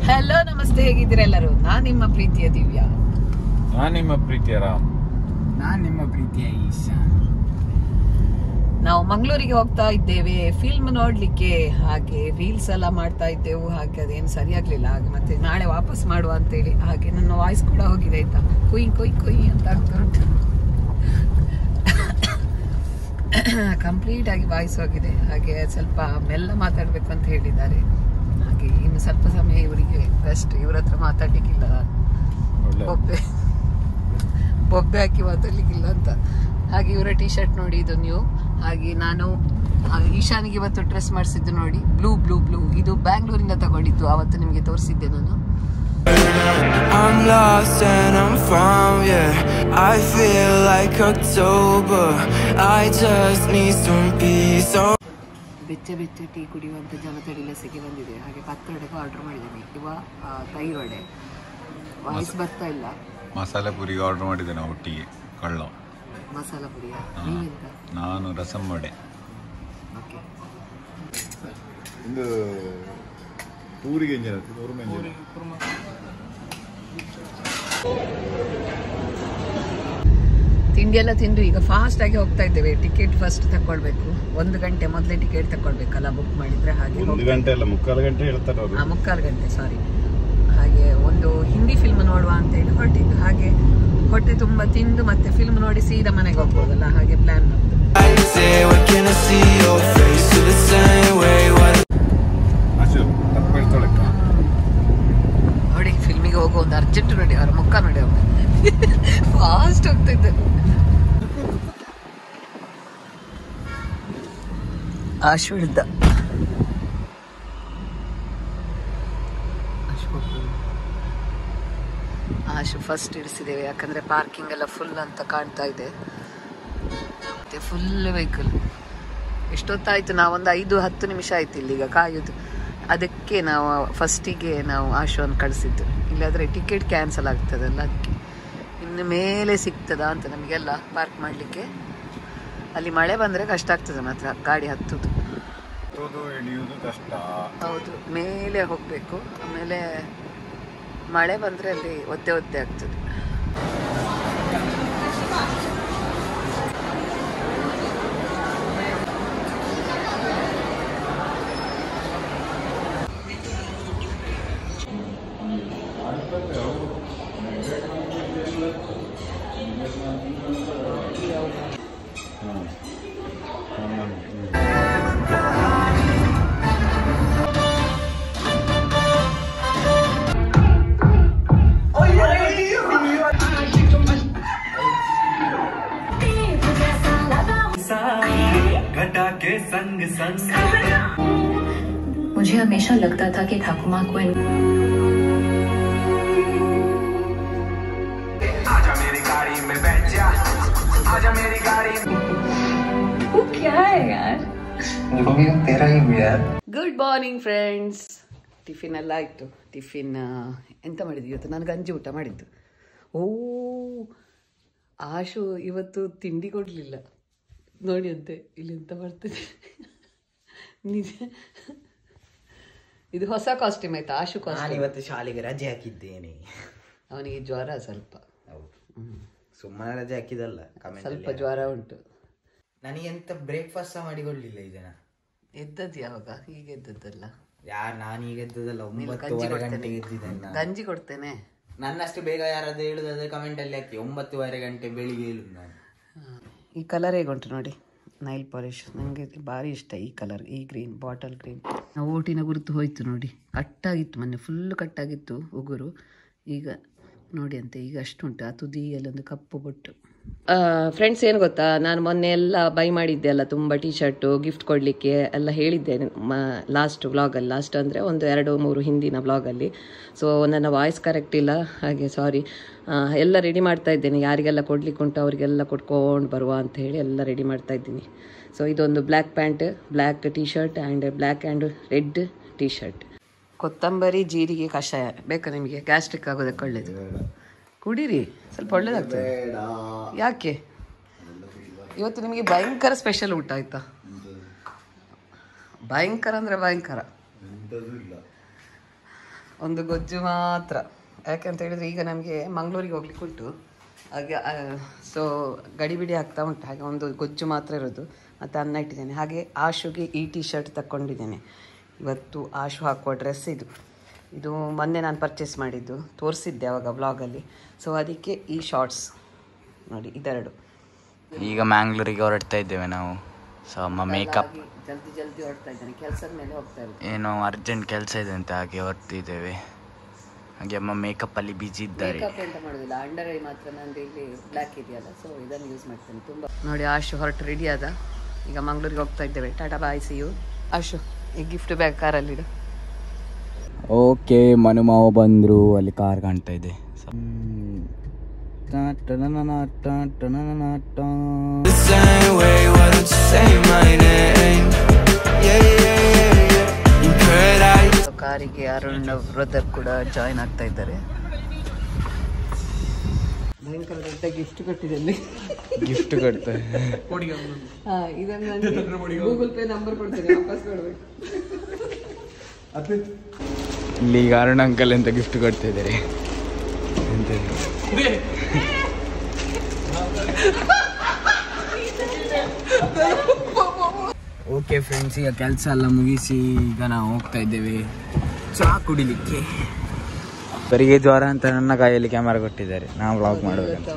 Hello ನಮಸ್ತೆ ಹೇಗಿದ್ದೀರಾ ಎಲ್ಲರೂ ನಾನ್ ನಿಮ್ಮ ಪ್ರೀತಿಯ ದಿವ್ಯಾ ನಾನ್ ನಿಮ್ಮ ಪ್ರೀತಿಯ ರಾಮ್ ನಾನ್ ನಿಮ್ಮ ಪ್ರೀತಿಯ ಈಶಾ ನಾವು ಮಂಗಳೂರಿಗೆ ಹೋಗ್ತಾ ಇದ್ದೇವೆ ಫಿಲ್ಮ್ ನೋಡ್ಲಿಕ್ಕೆ ಹಾಗೆ ರೀಲ್ಸ್ ಎಲ್ಲ ಮಾಡ್ತಾ ಇದ್ದೆವು ಹಾಗೆ ಅದೇನು ಸರಿಯಾಗ್ಲಿಲ್ಲ ಹಾಗೆ ಮತ್ತೆ ನಾಳೆ ವಾಪಸ್ ಮಾಡುವ ಅಂತೇಳಿ ಹಾಗೆ ನನ್ನ ವಾಯ್ಸ್ ಕೂಡ ಹೋಗಿದೆ ಆಯ್ತಾ ಕುಯ್ ಕುಯ್ ಕುಯ್ ಅಂತ ಆಗ್ತಾ ಉಂಟು ಕಂಪ್ಲೀಟ್ ಆಗಿ ವಾಯ್ಸ್ ಹೋಗಿದೆ ಹಾಗೆ ಸ್ವಲ್ಪ ಮೆಲ್ಲ ಮಾತಾಡ್ಬೇಕು ಅಂತ ಹೇಳಿದ್ದಾರೆ ಹಾಗೆ ಇನ್ನು ಸ್ವಲ್ಪ ಸಮಯ ಇವರಿಗೆ ಬೆಸ್ಟ್ ಇವ್ರ ಹತ್ರ ಮಾತಾಡ್ಲಿಕ್ಕಿಲ್ಲ ಒಳ್ಳೆ ಬೊಬ್ಬೆ ಬೊಬ್ಬೆ ಹಾಕಿ ಮಾತಾಡ್ಲಿಕ್ಕಿಲ್ಲ ಅಂತ ಹಾಗೆ ಇವರ ಟಿ ಶರ್ಟ್ ನೋಡಿ ಇದು ನೀವು ಹಾಗೆ ನಾನು ಆ, ಈಶಾನಿಗೆ ಇವತ್ತು ಡ್ರೆಸ್ ಮಾಡಿಸಿದ್ದು ನೋಡಿ ಬ್ಲೂ ಬ್ಲೂ ಬ್ಲೂ ಇದು ಬ್ಯಾಂಗ್ಳೂರಿಂದ ತಗೊಂಡಿದ್ದು ಅವತ್ತು ನಿಮಗೆ ತೋರಿಸಿದ್ದೆ ನಾನು I'm lost and I'm found, yeah. I feel like October. I just need some peace. Oh. ಬೆಚ್ಚ ಬೆಚ್ಚ ಟೀ ಕುಡಿಯುವಂಥ ಜನತಡಿ ಲಸಿಕೆ ಬಂದಿದೆ ಹಾಗೆ ಪತ್ರೊಡೆಗೆ ಆರ್ಡರ್ ಮಾಡಿದ್ದೇನೆ ಇವ ಆ, ತೈರ್ ವಡೆ ವಾಯ್ಸ್ ಬರ್ತಾ ಇಲ್ಲ ಮಸಾಲೆ ಪುರಿಗೆ ಆರ್ಡರ್ ಮಾಡಿದ್ದೇನೆ ಒಟ್ಟಿಗೆ ಕಳ್ಳ ಮಸಾಲ ಪುಡಿಯ ನೀವೆಂತ ನಾನು ರಸಂ ವಡೆ ಓಕೆ ಇಂದು ಪೂರಿಗೆ ಎಂಜಿನ ತೋರ್ಮ ಎಂಜಿನ ತಿಂಡಿ ಎಲ್ಲ ತಿಂದು ಈಗ ಫಾಸ್ಟ್ ಆಗಿ ಹೋಗ್ತಾ ಇದ್ದೇವೆ ಟಿಕೆಟ್ ಫಸ್ಟ್ ತಕೊಳ್ಬೇಕು ಒಂದು ಗಂಟೆ ಮೊದಲೇ ಟಿಕೆಟ್ ತಕೊಳ್ಬೇಕಲ್ಲ ಬುಕ್ ಮಾಡಿದ್ರೆ ಹಾಗೆ ಒಂದು ಹೋಗ್ತಾ- ಗಂಟೆ ಅಲ್ಲ ಮುಕ್ಕಾಲು ಗಂಟೆ ಹೇಳ್ತಾರೆ ಅವರು ಆ, ಮುಕ್ಕಾಲು ಗಂಟೆ ಸಾರಿ ಹಾಗೆ ಒಂದು ಹಿಂದಿ ಫಿಲ್ಮ್ ನೋಡುವ ಅಂತ ಹೇಳಿ ಹೊರಟಿದ್ದು ಹಾಗೆ ಹೊಟ್ಟೆ ತುಂಬ ತಿಂದು ಮತ್ತೆ ಫಿಲ್ಮ್ ನೋಡಿ ಸೀದಾ ಮನೆಗೆ ಹೋಗ್ಬೋದಲ್ಲ ಹಾಗೆ ಪ್ಲಾನ್ ನಮ್ದು I say, when can I see your face? Feel the same way. What ಅಶು ತಪ್ಪು ಹೇಳ್ತಾಳಕ್ಕ ನೋಡಿ ಫಿಲ್ಮಿಗೆ ಹೋಗೋ ಒಂದು ಅರ್ಜೆಂಟ್ ನೋಡಿ ಅವ್ರ ಮುಖ ನೋಡಿ ಅವ್ರು ಫಾಸ್ಟ್ ಹೋಗ್ತಾ ಇದ್ದೆ ಆಶು ಹಿಡ್ದ ಆಶು ಫಸ್ಟ್ ಇಡಿಸಿದ್ದೇವೆ ಯಾಕಂದ್ರೆ ಪಾರ್ಕಿಂಗ್ ಎಲ್ಲ ಫುಲ್ ಅಂತ ಕಾಣ್ತಾ ಇದೆ ಮತ್ತೆ ಫುಲ್ ವೆಹಿಕಲ್ ಎಷ್ಟೊತ್ತಾಯ್ತು ನಾವೊಂದು ಐದು ಹತ್ತು ನಿಮಿಷ ಆಯ್ತು ಇಲ್ಲಿ ಈಗ ಕಾಯೋದು ಅದಕ್ಕೆ ನಾವು ಫಸ್ಟಿಗೆ ನಾವು ಆಶುವನ್ನು ಕಳಿಸಿದ್ದು ಇಲ್ಲಾದ್ರೆ ಟಿಕೆಟ್ ಕ್ಯಾನ್ಸಲ್ ಆಗ್ತದಲ್ಲ ಅದಕ್ಕೆ ಇನ್ನು ಮೇಲೆ ಸಿಗ್ತದಾ ಅಂತ ನಮಗೆಲ್ಲ ಪಾರ್ಕ್ ಮಾಡಲಿಕ್ಕೆ ಅಲ್ಲಿ ಮಳೆ ಬಂದರೆ ಕಷ್ಟ ಆಗ್ತದೆ ಮಾತ್ರ ಗಾಡಿ ಹತ್ತುದು ಹತ್ತೋದು ಇಳಿಯುವುದು ಕಷ್ಟ ಹೌದು ಮೇಲೆ ಹೋಗಬೇಕು ಆಮೇಲೆ ಮಳೆ ಬಂದರೆ ಅಲ್ಲಿ ಒದ್ದೆ ಒದ್ದೆ ಆಗ್ತದೆ मुझे हमेशा लगता था कि ठाकुमा को इन वो क्या है यार ಗುಡ್ ಮಾರ್ನಿಂಗ್ ಫ್ರೆಂಡ್ಸ್ ಟಿಫಿನ್ ಎಲ್ಲ ಆಯಿತು ಟಿಫಿನ್ ಎಂತ ಮಾಡಿದ್ದು ಇವತ್ತು ನಾನು ಗಂಜಿ ಊಟ ಮಾಡಿದ್ದು ಓ ಆಶು ಇವತ್ತು ತಿಂಡಿ ಕೊಡಲಿಲ್ಲ ನೋಡಿ ಅಂತೆ ಇಲ್ಲಿ ಎಂತ ಬರ್ತದೆ ನಿಜ ಇದು ಹೊಸ ಕಾಸ್ಟ್ಯೂಮ್ ಆಯ್ತಾ ಆಶು ನಾನು ಕಾಸ್ಟ್ಯೂಮ್ ಇವತ್ತು ಶಾಲೆಗೆ ರಜೆ ಹಾಕಿದ್ದೇನೆ ಅವನಿಗೆ ಜ್ವರ ಸ್ವಲ್ಪ ಹೌದು ಸುಮ್ಮನೆ ರಜೆ ಹಾಕಿದಲ್ಲ ಸ್ವಲ್ಪ ಕಮೆಂಟ್ ಜ್ವರ ಉಂಟು ನನಗೆ ಎಂತ ಬ್ರೇಕ್ಫಾಸ್ಟ್ ಸಹ ಮಾಡಿಕೊಡ್ಲಿಲ್ಲ ಈ ಜನ ಎದ್ದದ್ದು ಯಾವಾಗ ಈಗ ಎದ್ದದ್ದಲ್ಲ ಯಾರು ನಾನು ಈಗ ಎದ್ದದಲ್ಲ ನೀನು ಗಂಜಿ ಒಂಬತ್ತುವರೆ ಕೊಡ್ತೇನೆ ಗಂಟೆಗೆ ಎದ್ದಿದ್ದೇನೆ ನಾನು. ಗಂಜಿ ಕೊಡ್ತೇನೆ ನನ್ನಷ್ಟು ಬೇಗ ಯಾರಾದ್ರೂ ಹೇಳುದಾದ್ರೆ ಕಮೆಂಟ್ ಅಲ್ಲಿ ಹಾಕಿ ಒಂಬತ್ತುವರೆ ಗಂಟೆ ಬೆಳಿಗ್ಗೆ ಹೇಳುದು ನಾನು ಈ ಕಲರ್ ಹೇಗುಂಟು ನೋಡಿ ನೈಲ್ ಪಾಲಿಶ್ ನನಗೆ ಭಾರಿ ಇಷ್ಟ ಈ ಕಲರ್ ಈ ಗ್ರೀನ್ ಬಾಟಲ್ ಗ್ರೀನ್ ಓಟಿನ ಗುರುತು ಹೋಯ್ತು ನೋಡಿ ಕಟ್ಟಾಗಿತ್ತು ಮೊನ್ನೆ ಫುಲ್ ಕಟ್ಟಾಗಿತ್ತು ಉಗುರು ಈಗ ನೋಡಿ ಅಂತೆ ಈಗ ಅಷ್ಟುಂಟು ಆ ತುದಿಯಲ್ಲಿ ಒಂದು ಕಪ್ಪು ಬೊಟ್ಟು ಫ್ರೆಂಡ್ಸ್ ಏನು ಗೊತ್ತಾ ನಾನು ಮೊನ್ನೆ ಎಲ್ಲ ಬೈ ಮಾಡಿದ್ದೆ ಅಲ್ಲ ತುಂಬ ಟಿ ಶರ್ಟು ಗಿಫ್ಟ್ ಕೊಡಲಿಕ್ಕೆ ಎಲ್ಲ ಹೇಳಿದ್ದೇನೆ ಲಾಸ್ಟ್ ವ್ಲಾಗಲ್ಲಿ ಲಾಸ್ಟ್ ಅಂದರೆ ಒಂದು ಎರಡು ಮೂರು ಹಿಂದಿನ ವ್ಲಾಗಲ್ಲಿ ಸೊ ನನ್ನ ವಾಯ್ಸ್ ಕರೆಕ್ಟ್ ಇಲ್ಲ ಹಾಗೆ ಸಾರಿ ಎಲ್ಲ ರೆಡಿ ಮಾಡ್ತಾ ಇದ್ದೇನೆ ಯಾರಿಗೆಲ್ಲ ಕೊಡ್ಲಿಕ್ಕೆ ಉಂಟು ಅವರಿಗೆಲ್ಲ ಕೊಟ್ಕೊಂಡು ಬರುವ ಅಂತ ಹೇಳಿ ಎಲ್ಲ ರೆಡಿ ಮಾಡ್ತಾ ಇದ್ದೀನಿ ಸೊ ಇದೊಂದು black pant black T shirt and black and red T shirt ಕೊತ್ತಂಬರಿ ಜೀರಿಗೆ ಕಷಾಯ ಬೇಕಾ ನಿಮಗೆ ಗ್ಯಾಸ್ಟ್ರಿಕ್ ಆಗೋದಕ್ಕೆ ಒಳ್ಳೇದು ಕುಡೀರಿ ಸ್ವಲ್ಪ ಒಳ್ಳೇದಾಗ್ತದೆ ಯಾಕೆ ಇವತ್ತು ನಿಮಗೆ ಭಯಂಕರ ಸ್ಪೆಷಲ್ ಊಟ ಆಯ್ತಾ ಭಯಂಕರ ಅಂದ್ರೆ ಭಯಂಕರ ಒಂದು ಗೊಜ್ಜು ಮಾತ್ರ ಯಾಕಂತ ಹೇಳಿದ್ರೆ ಈಗ ನಮಗೆ ಮಂಗಳೂರಿಗೆ ಹೋಗ್ಲಿಕ್ಕೆ ಉಂಟು ಹಾಗೆ ಸೊ ಗಡಿಬಿಡಿ ಆಗ್ತಾ ಉಂಟು ಹಾಗೆ ಒಂದು ಗೊಜ್ಜು ಮಾತ್ರ ಇರೋದು ಮತ್ತು ಅನ್ನ ಇಟ್ಟಿದ್ದೇನೆ ಹಾಗೆ ಆಶುಗೆ ಈ ಟಿ ಶರ್ಟ್ ತಗೊಂಡಿದ್ದೇನೆ ಇವತ್ತು ಆಶು ಹಾಕುವ ಡ್ರೆಸ್ ಇದು ಇದು ಮೊನ್ನೆ ನಾನು ಪರ್ಚೇಸ್ ಮಾಡಿದ್ದು ತೋರಿಸಿದ್ದೆ ಅವಾಗ ವ್ಲಾಗಲ್ಲಿ ಸೊ ಅದಕ್ಕೆ ಈ ಶಾರ್ಟ್ಸ್ ನೋಡಿ ಇದೆರಡು ಈಗ ಮ್ಯಾಂಗ್ಳೂರಿಗೆ ಹೊರಡ್ತಾ ಇದ್ದೇವೆ ನಾವು ಸೊ ಅಮ್ಮ ಮೇಕಪ್ ಹಾಗೆ ಜಲ್ದಿ ಜಲ್ದಿ ಹೊರಡ್ತಾ ಇದ್ದೇನೆ ಕೆಲಸದ ಮೇಲೆ ಹೋಗ್ತಾ ಇರೋದು ಏನೋ ಅರ್ಜೆಂಟ್ ಕೆಲಸ ಇದೆ ಅಂತ ಹಾಗೆ ಹೊರಡ್ತಿದ್ದೇವೆ ಹಾಗೆ ಅಮ್ಮ ಮೇಕಪ್ಪಲ್ಲಿ ಬಿಜಿ ಇದ್ದಾರೆ ಮೇಕಪ್ ಎಂತ ಮಾಡೋದಿಲ್ಲ ಅಂಡರ್ ಐ ಮಾತ್ರ ನಂದು ಇಲ್ಲಿ ಬ್ಲ್ಯಾಕ್ ಇದೆಯಲ್ಲ ಸೊ ಇದನ್ನು ಯೂಸ್ ಮಾಡ್ತೇನೆ ತುಂಬ ನೋಡಿ ಆಶು ಹೊರಟು ರೆಡಿ ಆದ ಈಗ ಮಂಗಳೂರಿಗೆ ಹೋಗ್ತಾ ಇದ್ದೇವೆ Tata bye see you Ashu ಈ ಗಿಫ್ಟ್ ಬ್ಯಾಗ್ ಕಾರಲ್ಲಿಡು ಓಕೆ ಮನುಮಾವ ಬಂದರು ಅಲ್ಲಿ ಕಾರ್ ಕಾಣ್ತಾ ಇದೆ The same way, why don't you say my name? Yeah, yeah, yeah, yeah. In paradise. So ಕಾರಿಗೆ ಅರುಣ್ ಬ್ರದರ್ ಕೂಡ ಜಾಯಿನ್ ಆಗ್ತಾ ಇದ್ದಾರೆ ಭಯಂಕರ ದೊಡ್ಡ ಗಿಫ್ಟ್ ಕೊಟ್ಟಿದ್ದಲ್ಲಿ ಗಿಫ್ಟ್ ಕೊಡ್ತಾರೆ ಇದನ್ನು ನನಗೆ ಗೂಗಲ್ ಪೇ ನಂಬರ್ ಕೊಡ್ತೇನೆ ವಾಪಸ್ ಕೊಡ್ಬೇಕು ಇಲ್ಲಿ ಈಗ ಅರುಣ್ ಅಂಕಲ್ ಅಂತ ಗಿಫ್ಟ್ ಕೊಡ್ತಾ ಇದ್ದಾರೆ ಓಕೆ ಫ್ರೆಂಡ್ಸ್ ಈಗ ಕೆಲಸ ಎಲ್ಲ ಮುಗಿಸಿ ಈಗ ನಾವು ಹೋಗ್ತಾ ಇದ್ದೇವೆ ಚಹಾ ಕುಡಿಲಿಕ್ಕೆ ಅವರಿಗೆ ಜ್ವರ ಅಂತ ನನ್ನ ಕೈಯಲ್ಲಿ ಕ್ಯಾಮರಾ ಕೊಟ್ಟಿದ್ದಾರೆ ನಾವು ವ್ಲಾಗ್ ಮಾಡಬೇಕಂತ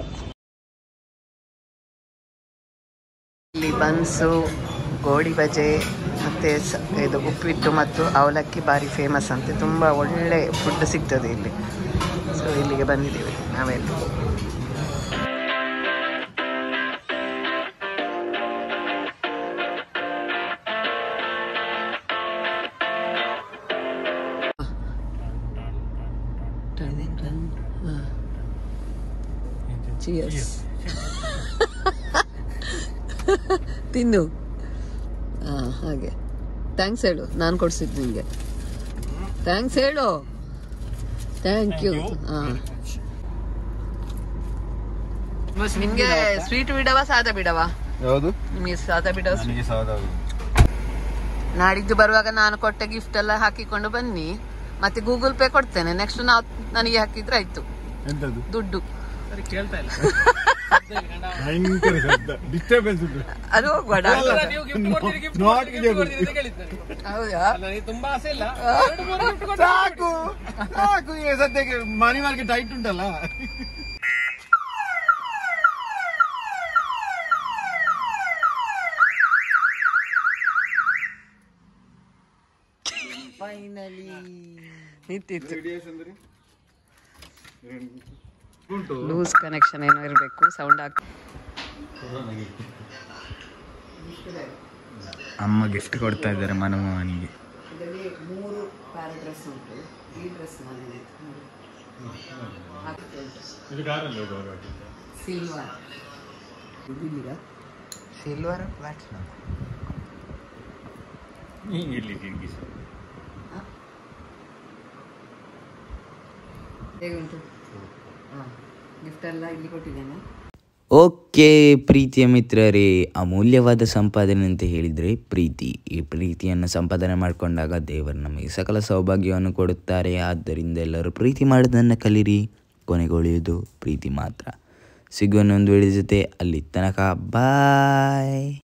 ಇಲ್ಲಿ ಬನ್ಸು ಗೋಡಿ ಬಜೆ ಮತ್ತು ಸ- ಇದು ಉಪ್ಪಿಟ್ಟು ಮತ್ತು ಅವಲಕ್ಕಿ ಭಾರಿ ಫೇಮಸ್ ಅಂತೆ ತುಂಬ ಒಳ್ಳೆ ಫುಡ್ ಸಿಗ್ತದೆ ಇಲ್ಲಿ ಸೊ ಇಲ್ಲಿಗೆ ಬಂದಿದ್ದೀವಿ ನಾವೆಲ್ಲ Cheers. ತಿನ್ನು ಹಾಂ ಹಾಗೆ ಥ್ಯಾಂಕ್ಸ್ ಹೇಳು ನಾನು ಕೊಡ್ಸಿದ್ದು ನಿಮಗೆ ಥ್ಯಾಂಕ್ಸ್ ಹೇಳು ಥ್ಯಾಂಕ್ ಯು ಹಾಂ ನಿಮಗೆ ಸ್ವೀಟ್ ಬಿಡವ ಸಾದಾ ಬಿಡವ ಯಾವುದು ನಿಮಗೆ ಸಾದಾ ಬಿಡವ ನನಗೆ ಸಾದ ನಾಡಿದ್ದು ಬರುವಾಗ ನಾನು ಕೊಟ್ಟ ಗಿಫ್ಟ್ ಎಲ್ಲ ಹಾಕಿಕೊಂಡು ಬನ್ನಿ ಮತ್ತೆ ಗೂಗಲ್ ಪೇ ಕೊಡ್ತೇನೆ ನೆಕ್ಸ್ಟ್ ನಾವು ನನಗೆ ಹಾಕಿದ್ರೆ ಆಯ್ತು ಎಂತದ್ದು ದುಡ್ಡು ಭಯಂಕರ ಶಬ್ದ ಡಿಸ್ಟರ್ಬೆನ್ಸ್ ಉಂಟು ಅದು ಹೋಗ್ಬೇಡ ನಾಟ್ ಹೌದಾ ಸಾಕು ಸಾಕು ಈಗ ಸದ್ಯಕ್ಕೆ ಮನಿ ಮಾರ್ಕೆಟ್ ಟೈಟ್ ಉಂಟಲ್ಲ ನಿಂತಿತ್ತು ಅಂದ್ರೆ ಉಂಟು ಲೂಸ್ ಕನೆಕ್ಷನ್ ಏನೋ ಇರಬೇಕು ಸೌಂಡ್ ಹಾಕಿ ಅಮ್ಮ ಗಿಫ್ಟ್ ಕೊಡ್ತಾ ಇದ್ದಾರೆ ಮನಮೋಹನಿಗೆ ಇದರಲ್ಲಿ ಮೂರು ಪ್ಯಾರ ಡ್ರೆಸ್ ಉಂಟು ಈ ಡ್ರೆಸ್ ಇದು ಕಾರಲ್ಲಿ ಹೋಗುವಾಗ ಸಿಲ್ವರ್ ಇದಿಲ್ಲಿಗ ಸಿಲ್ವರ್ ಪ್ಲಾಟಿನಮ್ ಇಲ್ಲಿ ಕಿಂಗಿಸ್ ಹೇಗುಂಟು ಹಾಂ ಗಿಫ್ಟ್ ಎಲ್ಲ ಇಲ್ಲಿ ಕೊಟ್ಟಿದ್ದೇನೆ ಓಕೆ ಪ್ರೀತಿಯ ಮಿತ್ರರೇ ಅಮೂಲ್ಯವಾದ ಸಂಪಾದನೆ ಅಂತ ಹೇಳಿದರೆ ಪ್ರೀತಿ ಈ ಪ್ರೀತಿಯನ್ನು ಸಂಪಾದನೆ ಮಾಡಿಕೊಂಡಾಗ ದೇವರು ನಮಗೆ ಸಕಲ ಸೌಭಾಗ್ಯವನ್ನು ಕೊಡುತ್ತಾರೆ ಆದ್ದರಿಂದ ಎಲ್ಲರೂ ಪ್ರೀತಿ ಮಾಡೋದನ್ನು ಕಲೀರಿ ಕೊನೆಗೆ ಉಳಿಯೋದು ಪ್ರೀತಿ ಮಾತ್ರ ಸಿಗೋಣ ಒಂದು ವೇಳೆ ಜೊತೆ ಅಲ್ಲಿ ತನಕ ಬಾಯ್